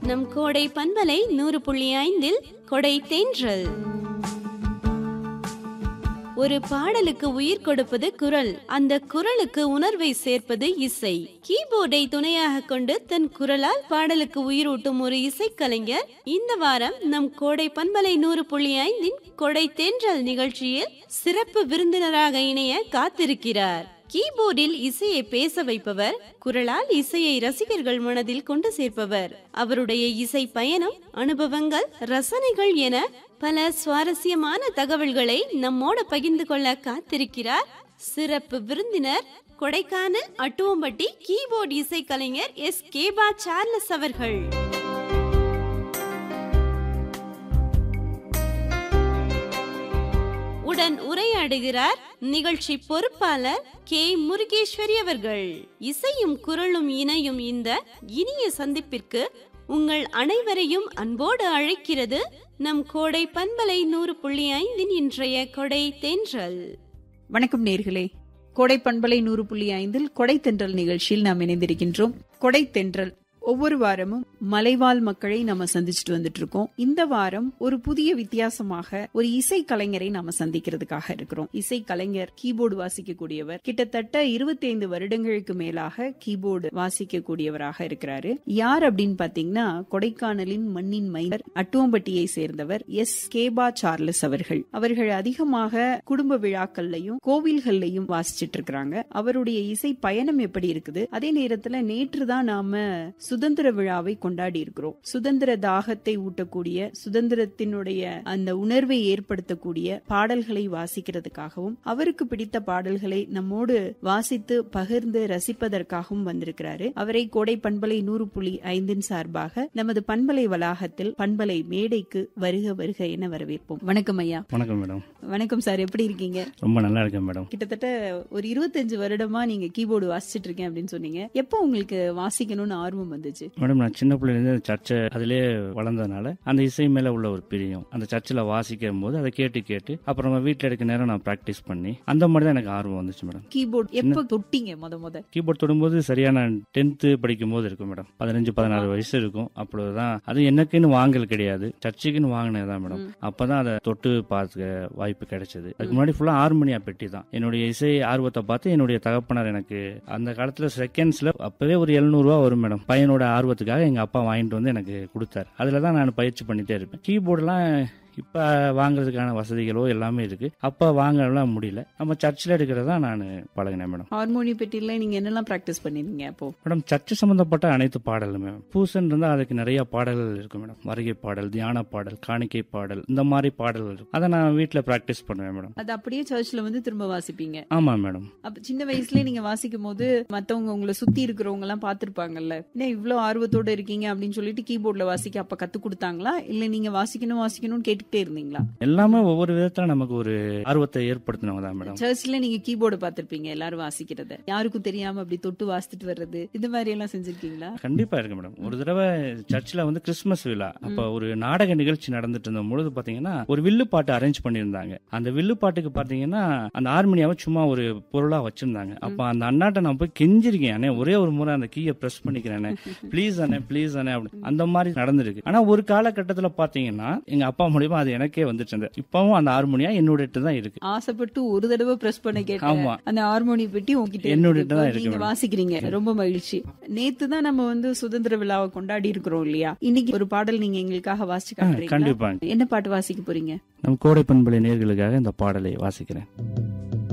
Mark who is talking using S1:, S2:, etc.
S1: நம் கோடை பண்பலை நூறு புள்ளி ஐந்தில் கொடை தென்றல் ஒரு பாடலுக்கு உயிர் கொடுப்பது குரல் அந்த குரலுக்கு உணர்வை சேர்ப்பது இசை கீபோர்டை துணையாக கொண்டு தன் குரலால் பாடலுக்கு உயிரூட்டும் ஒரு இசைக்கலைஞர் இந்த வாரம் நம் கோடை பண்பலை நூறு புள்ளி ஐந்தின் கொடை தென்றல் நிகழ்ச்சியில் சிறப்பு விருந்தினராக இணைய காத்திருக்கிறார் கீபோர்டில் இசையை பேச வைப்பவர் குரலால் இசையை ரசிகர்கள் மனதில் கொண்டு சேர்ப்பவர் அவருடைய இசை பயணம் அனுபவங்கள் ரசனைகள் என பல சுவாரஸ்யமான தகவல்களை நம்மோட பகிர்ந்து கொள்ள காத்திருக்கிறார் சிறப்பு விருந்தினர் கொடைக்கானல் அட்டுவம்பட்டி கீபோர்டு இசைக்கலைஞர் எஸ் கேபா சார்லஸ் அவர்கள் உடன் உரையாடுகிறார் நிகழ்ச்சி பொறுப்பாளர் கே முருகேஸ்வரி அவர்கள் இசையும் குரலும் இணையும் இந்த இனிய சந்திப்பிற்கு உங்கள் அனைவரையும் அன்போடு அழைக்கிறது நம் கோடை பண்பலை நூறு புள்ளி ஐந்தின் இன்றைய கொடை தென்றல்
S2: வணக்கம் நேர்களே கொடை பண்பலை நூறு புள்ளி ஐந்தில் கொடை தென்றல் நிகழ்ச்சியில் நாம் இணைந்திருக்கின்றோம் கொடை தென்றல் ஒவ்வொரு வாரமும் மலைவாழ் மக்களை நம்ம சந்திச்சுட்டு வந்துட்டு இருக்கோம் இந்த வாரம் ஒரு புதிய வித்தியாசமாக ஒரு இசை கலைஞரை நாம சந்திக்கிறதுக்காக இருக்கிறோம் இசை கலைஞர் கீபோர்டு வாசிக்கக்கூடியவர் கிட்டத்தட்ட இருபத்தி ஐந்து வருடங்களுக்கு மேலாக கீபோர்டு வாசிக்கக்கூடியவராக இருக்கிறாரு யார் அப்படின்னு பாத்தீங்கன்னா கொடைக்கானலின் மண்ணின் மைனர் அட்டுவம்பட்டியை சேர்ந்தவர் எஸ் கேபா சார்லஸ் அவர்கள் அவர்கள் அதிகமாக குடும்ப விழாக்கள்லையும் கோவில்கள்லையும் வாசிச்சிட்டு இருக்கிறாங்க அவருடைய இசை பயணம் எப்படி இருக்குது அதே நேரத்துல நேற்று தான் நாம சுதந்திர விழாவை கொண்டாடி இருக்கிறோம் சுதந்திர தாகத்தை ஊட்டக்கூடிய சுதந்திரத்தினுடைய அந்த உணர்வை ஏற்படுத்தக்கூடிய பாடல்களை வாசிக்கிறதுக்காகவும் அவருக்கு பிடித்த பாடல்களை நம்மோடு வாசித்து பகிர்ந்து ரசிப்பதற்காகவும் வந்திருக்கிறாரு அவரை கோடை பண்பலை நூறு புள்ளி ஐந்தின் சார்பாக நமது பண்பலை வளாகத்தில் பண்பலை மேடைக்கு வருக வருக என வரவேற்போம் வணக்கம் ஐயா
S3: வணக்கம் மேடம்
S2: வணக்கம் சார் எப்படி இருக்கீங்க
S3: ரொம்ப நல்லா இருக்கேன் மேடம்
S2: கிட்டத்தட்ட ஒரு இருபத்தஞ்சு வருடமா நீங்க கீபோர்டு வாசிச்சிட்டு இருக்கேன் அப்படின்னு சொன்னீங்க எப்போ உங்களுக்கு வாசிக்கணும்னு ஆர்வம் வந்துச்சு
S3: மேடம் நான் சின்ன பிள்ளைலேருந்து சர்ச்சை அதிலே வளர்ந்ததுனால அந்த இசை மேல உள்ள ஒரு பிரியம் அந்த சர்ச்சில் வாசிக்கும் போது அதை கேட்டு கேட்டு அப்புறமா வீட்டில் இருக்க நேரம் நான் ப்ராக்டிஸ் பண்ணி அந்த மாதிரி தான் எனக்கு ஆர்வம் வந்துச்சு மேடம்
S2: கீபோர்டு எப்போ தொட்டீங்க முத முத
S3: கீபோர்ட் தொடும்போது சரியா நான் டென்த்து படிக்கும் போது இருக்கும் மேடம் பதினஞ்சு பதினாறு வயசு இருக்கும் அப்பொழுதுதான் அது எனக்குன்னு வாங்கல் கிடையாது சர்ச்சுக்குன்னு வாங்கினதுதான் மேடம் அப்பதான் அதை தொட்டு பார்க்க வாய்ப்பு கிடைச்சது அதுக்கு முன்னாடி ஃபுல்லா ஹார்மோனியா பெட்டி தான் என்னுடைய இசை ஆர்வத்தை பார்த்து என்னுடைய தகப்பனார் எனக்கு அந்த காலத்துல செகண்ட்ஸ்ல அப்பவே ஒரு 700 ரூபா வரும் மேடம் பையனோட ஆர்வத்துக்காக எங்க அப்பா வாங்கிட்டு வந்து எனக்கு கொடுத்தாரு அதுல தான் நான் பயிற்சி பண்ணிட்டே இருப்பேன் கீபோர்டுலாம் இப்ப வாங்குறதுக்கான வசதிகளோ எல்லாமே இருக்கு அப்ப வாங்கலாம் முடியல நம்ம சர்ச்சில் எடுக்கிறதா நான் பழகினேன் மேடம்
S2: ஹார்மோனி பெட்டியில நீங்க என்னெல்லாம் பிராக்டிஸ் பண்ணிருந்தீங்க அப்போ
S3: மேடம் சர்ச்சு சம்பந்தப்பட்ட அனைத்து பாடலுமே பூசன் இருந்தால் அதுக்கு நிறைய பாடல்கள் இருக்கும் மேடம் வருகை பாடல் தியான பாடல் காணிக்கை பாடல் இந்த மாதிரி பாடல்கள் இருக்கும் அதை நான் வீட்டில் ப்ராக்டிஸ் பண்ணுவேன் மேடம்
S2: அது அப்படியே சர்ச்ல வந்து திரும்ப வாசிப்பீங்க
S3: ஆமா மேடம்
S2: அப்ப சின்ன வயசுலயே நீங்க வாசிக்கும் போது மத்தவங்க உங்களை சுத்தி இருக்கிறவங்க எல்லாம் பாத்திருப்பாங்கல்ல என்ன இவ்வளவு ஆர்வத்தோட இருக்கீங்க அப்படின்னு சொல்லிட்டு கீபோர்ட்ல வாசிக்க அப்ப கத்து கொடுத்தாங்களா இல்ல நீங்க வாசிக்கணும் வாசிக்கணும்னு கேட்டுக்கிட்டே இருந்தீங்களா
S3: எல்லாமே ஒவ்வொரு விதத்துல நமக்கு ஒரு ஆர்வத்தை ஏற்படுத்தினவங்க தான் மேடம்
S2: சர்ச்ல நீங்க கீபோர்டு பாத்திருப்பீங்க எல்லாரும் வாசிக்கிறத யாருக்கும் தெரியாம அப்படி தொட்டு வாசித்துட்டு வர்றது இந்த மாதிரி எல்லாம் செஞ்சிருக்கீங்களா
S3: கண்டிப்பா இருக்கு மேடம் ஒரு தடவை சர்ச்சில் வந்து கிறிஸ்மஸ் விழா அப்ப ஒரு நாடக நிகழ்ச்சி நடந்துட்டு இருந்த பொழுது பாத்தீங்கன்னா ஒரு வில்லு பாட்டு அரேஞ்ச் பண்ணியிருந்தாங்க அந்த வில்லு பாட்டுக்கு பாத்தீங்கன்னா அந்த ஹார்மோனியாவை சும்மா ஒரு பொருளா வச்சிருந்தாங்க அப்ப அந்த அண்ணாட்ட நான் போய் கெஞ்சிருக்கேன் அண்ணே ஒரே ஒரு முறை அந்த கீயை பிரஸ் பண்ணிக்கிறேன் ப்ளீஸ் அண்ணே ப்ளீஸ் அண்ணே அப்படி அந்த மாதிரி நடந்திருக்கு ஆனா ஒரு காலகட்டத்துல பாத்தீங்கன்னா எங்க அப்பா மூலியமா அது எனக்கே வந்துச்சு அந்த இப்பவும் அந்த ஹார்மோனியா என்னோட தான் இருக்கு
S2: ஆசைப்பட்டு ஒரு தடவை பிரஸ் பண்ண கேட்டேன்
S3: ஆமா
S2: அந்த ஹார்மோனி பெட்டி உங்ககிட்ட
S3: என்னோட
S2: இருக்கு.
S3: தான்
S2: இப்போ
S3: இருக்கு
S2: நீங்க
S3: மேடம்.
S2: வாசிக்கிறீங்க ரொம்ப மகிழ்ச்சி நேத்து தான் நம்ம வந்து சுதந்திர விழாவை கொண்டாடி இருக்கிறோம் இல்லையா இன்னைக்கு ஒரு பாடல் நீங்க எங்களுக்காக வாசிச்சு காட்டுறீங்களா
S3: கண்டிப்பா
S2: என்ன பாட்டு வாசிக்க போறீங்க
S3: நம் கோடை பண்பலை நேர்களுக்காக இந்த பாடலை வாசிக்கிறேன்